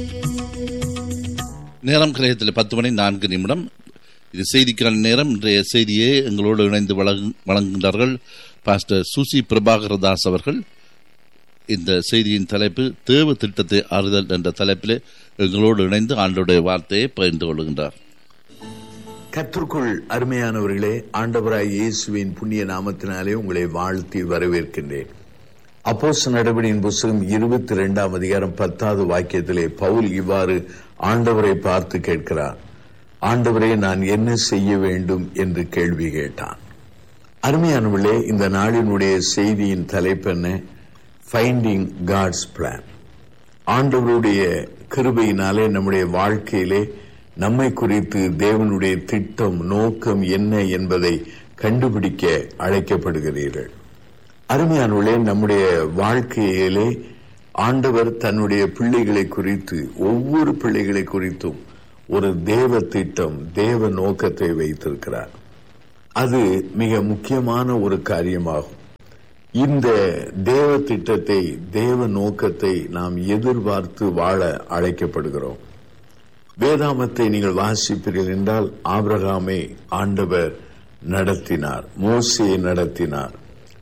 நேரம் கிரகத்தில் பத்து மணி நான்கு நிமிடம் இது செய்திக்கான நேரம் இன்றைய செய்தியை எங்களோடு இணைந்து வழங்கு- வழங்குகின்றார்கள் பாஸ்டர் சுசி பிரபாகரதாஸ் அவர்கள் இந்த செய்தியின் தலைப்பு தேவ திட்டத்தை ஆறுதல் என்ற தலைப்பிலே எங்களோடு இணைந்து ஆண்டோடைய வார்த்தையை பகிர்ந்து கொள்கின்றார் கற்றுக்குள் அருமையானவர்களே ஆண்டவராய் இயேசுவின் புண்ணிய நாமத்தினாலே உங்களை வாழ்த்தி வரவேற்கின்றேன் அப்போஸ் நடவடியின் புஸ்தகம் இருபத்தி இரண்டாம் அதிகாரம் பத்தாவது வாக்கியத்திலே பவுல் இவ்வாறு ஆண்டவரை பார்த்து கேட்கிறார் ஆண்டவரே நான் என்ன செய்ய வேண்டும் என்று கேள்வி கேட்டான் அருமையானவர்களே இந்த நாளினுடைய செய்தியின் தலைப்பு என்ன ஃபைண்டிங் காட்ஸ் பிளான் ஆண்டவருடைய கிருபையினாலே நம்முடைய வாழ்க்கையிலே நம்மை குறித்து தேவனுடைய திட்டம் நோக்கம் என்ன என்பதை கண்டுபிடிக்க அழைக்கப்படுகிறீர்கள் அருமையானவர்களே நம்முடைய வாழ்க்கையிலே ஆண்டவர் தன்னுடைய பிள்ளைகளை குறித்து ஒவ்வொரு பிள்ளைகளை குறித்தும் ஒரு தேவ திட்டம் தேவ நோக்கத்தை வைத்திருக்கிறார் அது மிக முக்கியமான ஒரு காரியமாகும் இந்த தேவ திட்டத்தை தேவ நோக்கத்தை நாம் எதிர்பார்த்து வாழ அழைக்கப்படுகிறோம் வேதாமத்தை நீங்கள் வாசிப்பீர்கள் என்றால் ஆபிரகாமை ஆண்டவர் நடத்தினார் மோசையை நடத்தினார்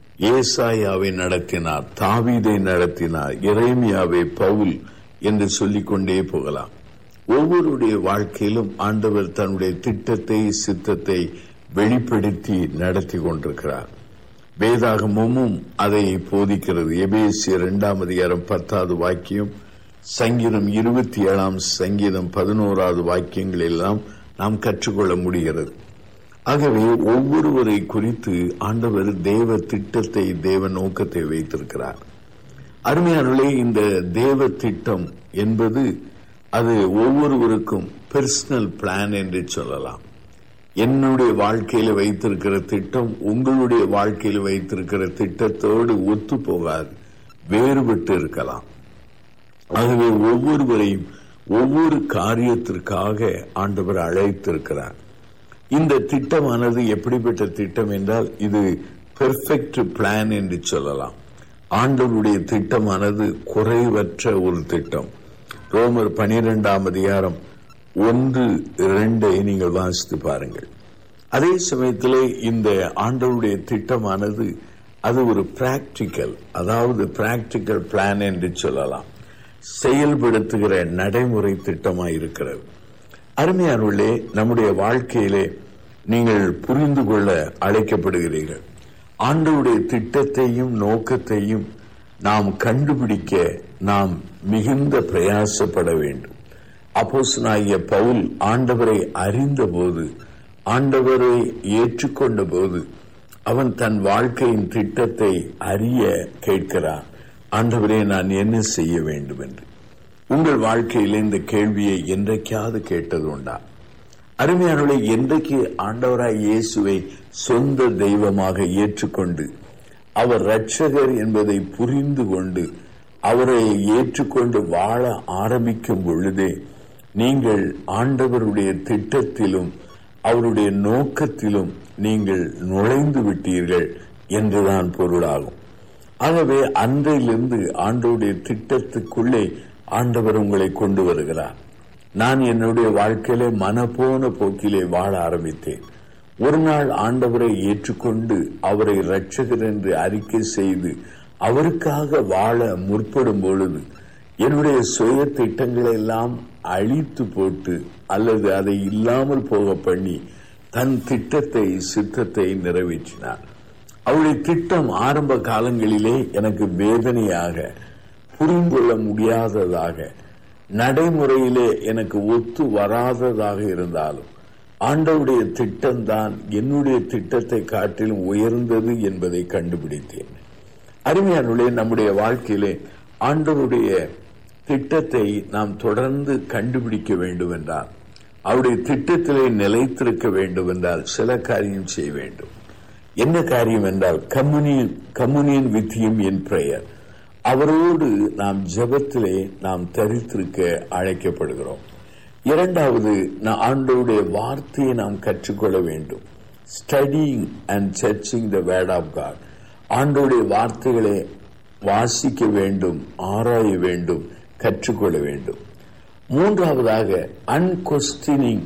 ஏசாயாவை நடத்தினார் தாவீதை நடத்தினார் எரேமியாவை பவுல் என்று சொல்லிக்கொண்டே போகலாம் ஒவ்வொருடைய வாழ்க்கையிலும் ஆண்டவர் தன்னுடைய திட்டத்தை சித்தத்தை வெளிப்படுத்தி நடத்தி கொண்டிருக்கிறார் வேதாகமும் அதை போதிக்கிறது எபேசிய இரண்டாம் அதிகாரம் பத்தாவது வாக்கியம் சங்கீதம் இருபத்தி ஏழாம் சங்கீதம் பதினோராவது வாக்கியங்கள் எல்லாம் நாம் கற்றுக்கொள்ள முடிகிறது ஆகவே ஒவ்வொருவரை குறித்து ஆண்டவர் தேவ திட்டத்தை தேவ நோக்கத்தை வைத்திருக்கிறார் அருமையானே இந்த தேவ திட்டம் என்பது அது ஒவ்வொருவருக்கும் பெர்சனல் பிளான் என்று சொல்லலாம் என்னுடைய வாழ்க்கையில வைத்திருக்கிற திட்டம் உங்களுடைய வாழ்க்கையில வைத்திருக்கிற திட்டத்தோடு ஒத்து போகாது வேறுபட்டு இருக்கலாம் ஆகவே ஒவ்வொருவரையும் ஒவ்வொரு காரியத்திற்காக ஆண்டவர் அழைத்திருக்கிறார் இந்த திட்டமானது எப்படிப்பட்ட திட்டம் என்றால் இது பெர்ஃபெக்ட் பிளான் என்று சொல்லலாம் ஆண்டவருடைய திட்டமானது குறைவற்ற ஒரு திட்டம் ரோமர் பனிரெண்டாம் அதிகாரம் ஒன்று இரண்டை நீங்கள் வாசித்து பாருங்கள் அதே சமயத்திலே இந்த ஆண்டவருடைய திட்டமானது அது ஒரு பிராக்டிக்கல் அதாவது பிராக்டிக்கல் பிளான் என்று சொல்லலாம் செயல்படுத்துகிற நடைமுறை திட்டமாய் இருக்கிறது அருமையானவர்களே நம்முடைய வாழ்க்கையிலே நீங்கள் புரிந்து கொள்ள அழைக்கப்படுகிறீர்கள் ஆண்டவருடைய திட்டத்தையும் நோக்கத்தையும் நாம் கண்டுபிடிக்க நாம் மிகுந்த பிரயாசப்பட வேண்டும் அப்போஸ்தலனாகிய பவுல் ஆண்டவரை அறிந்தபோது ஆண்டவரை ஏற்றுக்கொண்ட போது அவன் தன் வாழ்க்கையின் திட்டத்தை அறிய கேட்கிறான் ஆண்டவரே நான் என்ன செய்ய வேண்டும் என்று உங்கள் வாழ்க்கையில் இந்த கேள்வியை என்றைக்காவது கேட்டது உண்டா அருமையானவளை என்றைக்கு ஆண்டவராய் இயேசுவை சொந்த தெய்வமாக ஏற்றுக்கொண்டு அவர் இரட்சகர் என்பதை புரிந்து கொண்டு அவரை ஏற்றுக்கொண்டு வாழ ஆரம்பிக்கும் பொழுதே நீங்கள் ஆண்டவருடைய திட்டத்திலும் அவருடைய நோக்கத்திலும் நீங்கள் நுழைந்து விட்டீர்கள் என்றுதான் பொருளாகும் ஆகவே அன்றையிலிருந்து ஆண்டவருடைய திட்டத்துக்குள்ளே ஆண்டவர் உங்களை கொண்டு வருகிறார் நான் என்னுடைய வாழ்க்கையிலே மனப்போன போக்கிலே வாழ ஆரம்பித்தேன் ஒரு நாள் ஆண்டவரை ஏற்றுக்கொண்டு அவரை இரட்சகர் என்று அறிக்கை செய்து அவருக்காக வாழ முற்படும் பொழுது என்னுடைய சுய திட்டங்களை எல்லாம் அழித்து போட்டு அல்லது அதை இல்லாமல் போக பண்ணி தன் திட்டத்தை சித்தத்தை நிறைவேற்றினார் அவருடைய திட்டம் ஆரம்ப காலங்களிலே எனக்கு வேதனையாக புரிந்து கொள்ள முடியாததாக நடைமுறையிலே எனக்கு ஒத்து வராததாக இருந்தாலும் ஆண்டவுடைய திட்டம்தான் என்னுடைய திட்டத்தை காட்டிலும் உயர்ந்தது என்பதை கண்டுபிடித்தேன் அருமையானுடைய நம்முடைய வாழ்க்கையிலே ஆண்டவருடைய திட்டத்தை நாம் தொடர்ந்து கண்டுபிடிக்க வேண்டும் என்றால் அவருடைய திட்டத்திலே நிலைத்திருக்க வேண்டும் என்றால் சில காரியம் செய்ய வேண்டும் என்ன காரியம் என்றால் communion communion with him in prayer அவரோடு நாம் ஜெபத்திலே நாம் தரித்திருக்க அழைக்கப்படுகிறோம் இரண்டாவது நான் ஆண்டவருடைய வார்த்தையை நாம் கற்றுக்கொள்ள வேண்டும் studying and searching the word of God ஆண்டோடைய வார்த்தைகளை வாசிக்க வேண்டும் ஆராய வேண்டும் கற்றுக்கொள்ள வேண்டும் மூன்றாவதாக அன்கொஸ்டினிங்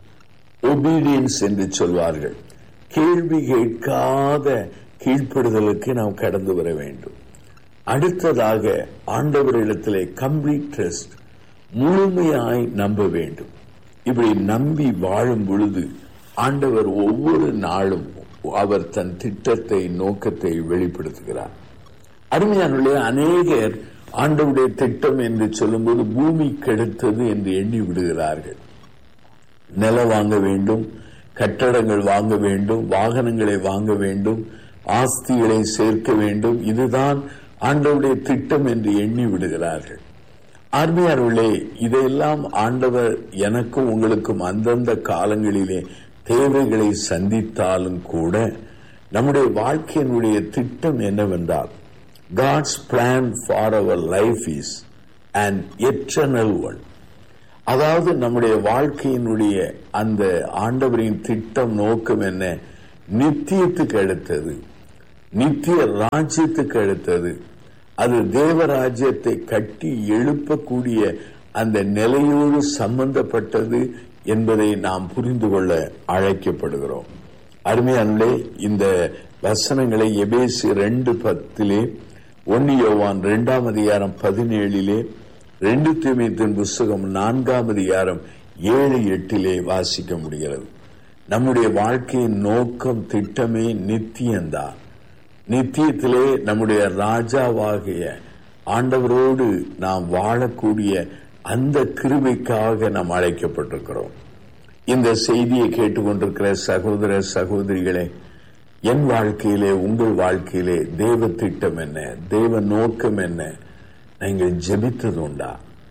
ஒபீடியன்ஸ் என்று சொல்வார்கள் கேள்வி கேட்காத கீழ்ப்படுதலுக்கு நாம் கடந்து வர வேண்டும் அடுத்ததாக ஆண்டவரிடத்திலே கம்ப்ளீட் ட்ரஸ்ட் முழுமையாய் நம்ப வேண்டும் இப்படி நம்பி வாழும் பொழுது ஆண்டவர் ஒவ்வொரு நாளும் அவர் தன் திட்டத்தை நோக்கத்தை வெளிப்படுத்துகிறார் அருமையானுள்ளே அநேகர் ஆண்டவுடைய திட்டம் என்று சொல்லும்போது பூமி கெடுத்தது என்று எண்ணி விடுகிறார்கள் நிலம் வாங்க வேண்டும் கட்டடங்கள் வாங்க வேண்டும் வாகனங்களை வாங்க வேண்டும் ஆஸ்திகளை சேர்க்க வேண்டும் இதுதான் ஆண்டவருடைய திட்டம் என்று எண்ணி விடுகிறார்கள் ஆர்மியார்களே இதையெல்லாம் ஆண்டவர் எனக்கும் உங்களுக்கும் அந்தந்த காலங்களிலே தேவைகளை சந்தித்தாலும் கூட நம்முடைய வாழ்க்கையினுடைய திட்டம் என்னவென்றால் God's plan for our life is and eternal one அதாவது நம்முடைய வாழ்க்கையினுடைய அந்த ஆண்டவரின் திட்டம் நோக்கம் என்ன நித்தியத்துக்கு அடுத்தது நித்திய ராஜ்யத்துக்கு அடுத்தது அது தேவராஜ்யத்தை கட்டி எழுப்பக்கூடிய அந்த நிலையோடு சம்பந்தப்பட்டது என்பதை நாம் புரிந்து கொள்ள அழைக்கப்படுகிறோம் அருமையானே இந்த வசனங்களை எபேசி ரெண்டு பத்திலே ஒன்னு யோவான் இரண்டாம் அதிகாரம் பதினேழிலே ரெண்டு தீமைத்தின் புஸ்தகம் நான்காம் அதிகாரம் ஏழு எட்டிலே வாசிக்க முடிகிறது நம்முடைய வாழ்க்கையின் நோக்கம் திட்டமே நித்தியம்தான் நித்தியத்திலே நம்முடைய ராஜாவாகிய ஆண்டவரோடு நாம் வாழக்கூடிய அந்த கிருபைக்காக நாம் அழைக்கப்பட்டிருக்கிறோம் இந்த செய்தியை கேட்டுக்கொண்டிருக்கிற சகோதர சகோதரிகளே என் வாழ்க்கையிலே உங்கள் வாழ்க்கையிலே தேவ திட்டம் என்ன தேவ நோக்கம் என்ன நீங்கள் ஜெபித்தது உண்டா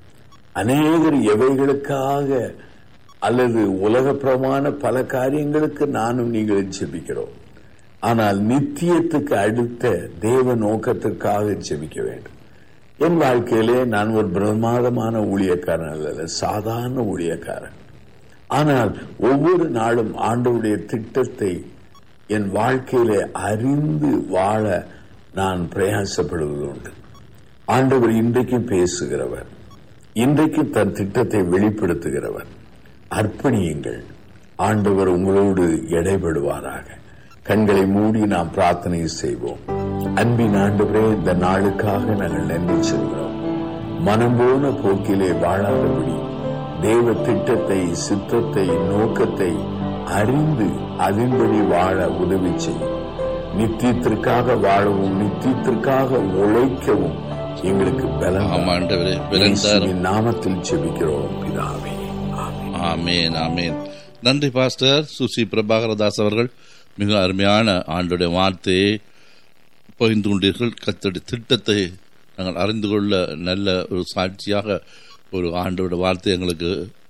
அநேகர் எவைகளுக்காக அல்லது உலகப்பிரமான பல காரியங்களுக்கு நானும் நீங்கள் ஜெபிக்கிறோம் ஆனால் நித்தியத்துக்கு அடுத்த தேவ நோக்கத்திற்காக ஜெபிக்க வேண்டும் என் வாழ்க்கையிலே நான் ஒரு பிரமாதமான ஊழியக்காரன் அல்ல சாதாரண ஊழியக்காரன் ஆனால் ஒவ்வொரு நாளும் ஆண்டவுடைய திட்டத்தை என் வாழ்க்கையிலே அறிந்து வாழ நான் பிரயாசப்படுவது உண்டு ஆண்டவர் இன்றைக்கும் பேசுகிறவர் இன்றைக்கு தன் திட்டத்தை வெளிப்படுத்துகிறவர் அர்ப்பணியுங்கள் ஆண்டவர் உங்களோடு எடைபடுவாராக கண்களை மூடி நாம் பிரார்த்தனை செய்வோம் அன்பின் ஆண்டவரே இந்த நாளுக்காக நாங்கள் நன்றி சொல்கிறோம் மனம் போன போக்கிலே வாழாதபடி தேவ திட்டத்தை சித்தத்தை நோக்கத்தை அறிந்து அதன்படி வாழ உதவி செய்யும் நித்தியத்திற்காக வாழவும் நித்தியத்திற்காக உழைக்கவும் எங்களுக்கு பலம் ஆமா ஆண்டவரே பலன் தாரும் இயேசுவின் நாமத்தில் ஜெபிக்கிறோம் பிதாவே ஆமென். ஆமேன் ஆமேன் நன்றி பாஸ்டர் சுசி பிரபாகரதாஸ் அவர்கள் மிக அருமையான ஆண்டுடைய வார்த்தையை பகிர்ந்து கொண்டீர்கள் கத்தடி திட்டத்தை நாங்கள் அறிந்து கொள்ள நல்ல ஒரு சாட்சியாக ஒரு ஆண்டோட வார்த்தை எங்களுக்கு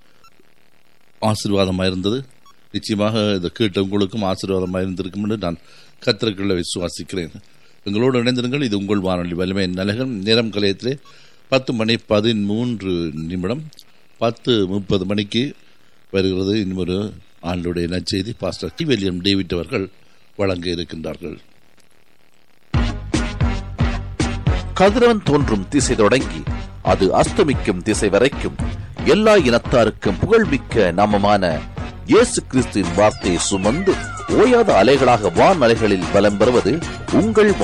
ஆசீர்வாதமாக இருந்தது நிச்சயமாக இதை கேட்ட உங்களுக்கும் ஆசீர்வாதமாக இருந்திருக்கும் என்று நான் கத்திரக்குள்ள விசுவாசிக்கிறேன் எங்களோடு இணைந்திருங்கள் இது உங்கள் வானொலி வலிமை நலகம் நேரம் கலையத்திலே பத்து மணி பதிமூன்று நிமிடம் பத்து முப்பது மணிக்கு வருகிறது இன்னொரு ஆண்டுடைய நற்செய்தி பாஸ்டர் டி வில்லியம் டேவிட் அவர்கள் வழங்க இருக்கின்றார்கள் கதிரவன் தோன்றும் திசை தொடங்கி அது அஸ்தமிக்கும் திசை வரைக்கும் எல்லா இனத்தாருக்கும் புகழ்மிக்க நாமமான இயேசு கிறிஸ்துவின் வார்த்தையை சுமந்து ஓயாத அலைகளாக வான் அலைகளில் பலம் பெறுவது உங்கள்